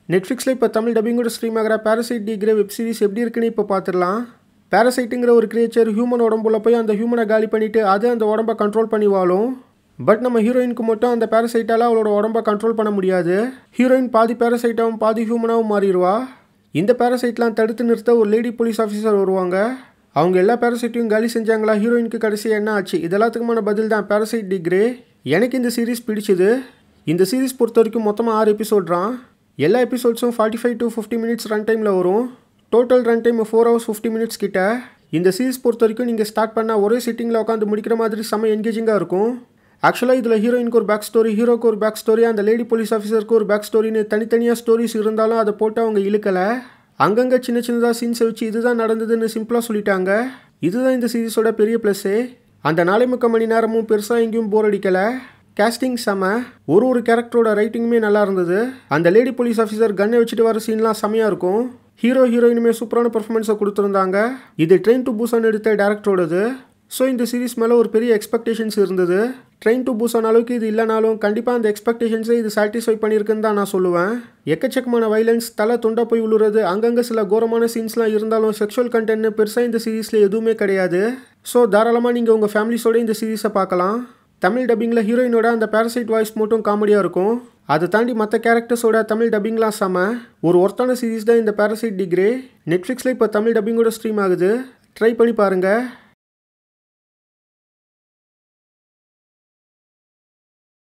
நெட்ஃப்ளிக்ஸில் இப்போ தமிழ் டப்பிங்கோட ஸ்ட்ரீம் ஆகிற பேரசைட் டிகிற வெப் சீரிஸ் எப்படி இருக்குன்னு இப்போ பார்த்துடலாம் பேரசைட்டுங்கிற ஒரு கிரியேச்சர் ஹியூமன் உடம்புல போய் அந்த ஹியூமனை காலி பண்ணிவிட்டு அது அந்த உடம்ப கண்ட்ரோல் பண்ணி வாழும் பட் நம்ம ஹீரோயினுக்கு மட்டும் அந்த பேரசைட்டால் அவளோட உடம்ப கண்ட்ரோல் பண்ண முடியாது ஹீரோயின் பாதி பேரசைட்டாகவும் பாதி ஹியூமனாகவும் மாறிடுவா இந்த பேரசைட்லாம் தடுத்து நிறுத்த ஒரு லேடி போலீஸ் ஆஃபீஸர் வருவாங்க அவங்க எல்லா பேரசைட்டையும் காலி செஞ்சாங்களா ஹீரோயினுக்கு கடைசி என்ன ஆச்சு இதெல்லாத்துக்குமான பதில் தான் பேரசைட் டிகிரே எனக்கு இந்த சீரிஸ் பிடிச்சது இந்த சீரிஸ் பொறுத்த வரைக்கும் மொத்தமாக ஆறு எபிசோட்றான் எல்லா எபிசோட்ஸும் forty five to fifty minutes run டைமில் வரும் total run time four hours fifty minutes கிட்ட இந்த சீரிஸ் பொறுத்த வரைக்கும் நீங்கள் ஸ்டார்ட் பண்ணால் ஒரே சிட்டிங்கில் உட்காந்து முடிக்கிற மாதிரி செம்ம என்கேஜிங்காக இருக்கும் ஆக்சுவலாக இதில் ஹீரோயினுக்கு ஒரு பேக் ஸ்டோரி ஹீரோக்கு ஒரு பேக் ஸ்டோரி அந்த லேடி போலீஸ் ஆஃபீஸருக்கு ஒரு பேக் ஸ்டோரின்னு தனித்தனியாக ஸ்டோரிஸ் இருந்தாலும் அதை போட்டு அவங்க இழுக்கலை அங்கங்கே சின்ன சின்னதாக சீன்ஸை வச்சு இதுதான் நடந்ததுன்னு சிம்பிளாக சொல்லிட்டாங்க இதுதான் இந்த சீரிஸோட பெரிய ப்ளஸ்ஸே அந்த நாளை முக்க மணி நேரமும் பெருசாக எங்கேயும் போர் அடிக்கலை கேஸ்டிங் செம ஒரு ஒரு கேரக்டரோட ரைட்டிங்குமே நல்லா இருந்தது அந்த லேடி போலீஸ் ஆஃபீஸர் கன்னை வச்சுட்டு வர சீன்லாம் செமையாக இருக்கும் ஹீரோ ஹீரோயினுமே சூப்பரான பர்ஃபார்மன்ஸை கொடுத்துருந்தாங்க இது ட்ரெயின் டு பூசான் எடுத்த டேரக்டரோடது ஸோ இந்த சீரிஸ் மேலே ஒரு பெரிய எக்ஸ்பெக்டேஷன்ஸ் இருந்தது ட்ரெயின் டு பூசான் அளவுக்கு இது இல்லைனாலும் கண்டிப்பாக அந்த எக்ஸ்பெக்டேஷன்ஸை இது சாட்டிஸ்ஃபை பண்ணியிருக்குன்னு தான் நான் சொல்லுவேன் எக்கச்சக்கமான வைலன்ஸ் தலை தொண்டா போய் விழுறது அங்கங்கே சில கோரமான சீன்ஸ்லாம் இருந்தாலும் செக்ஷுவல் கண்டென்ட் பெருசாக இந்த சீரீஸில் எதுவுமே கிடையாது ஸோ தாராளமாக நீங்கள் உங்கள் ஃபேமிலிஸோட இந்த சீரீஸை பார்க்கலாம் தமிழ் டப்பிங்கில் ஹீரோயினோட அந்த பேரசைட் வாய்ஸ் மட்டும் காமெடியாக இருக்கும் அதை தாண்டி மற்ற கேரக்டர்ஸோட தமிழ் டப்பிங்லாம் செம ஒரு ஒர்த்தான சீரீஸ் தான் இந்த பேரசைட் டிகிரே நெட்ஃப்ளிக்ஸில் இப்போ தமிழ் டப்பிங்கோட ஸ்ட்ரீம் ஆகுது ட்ரை பண்ணி பாருங்கள்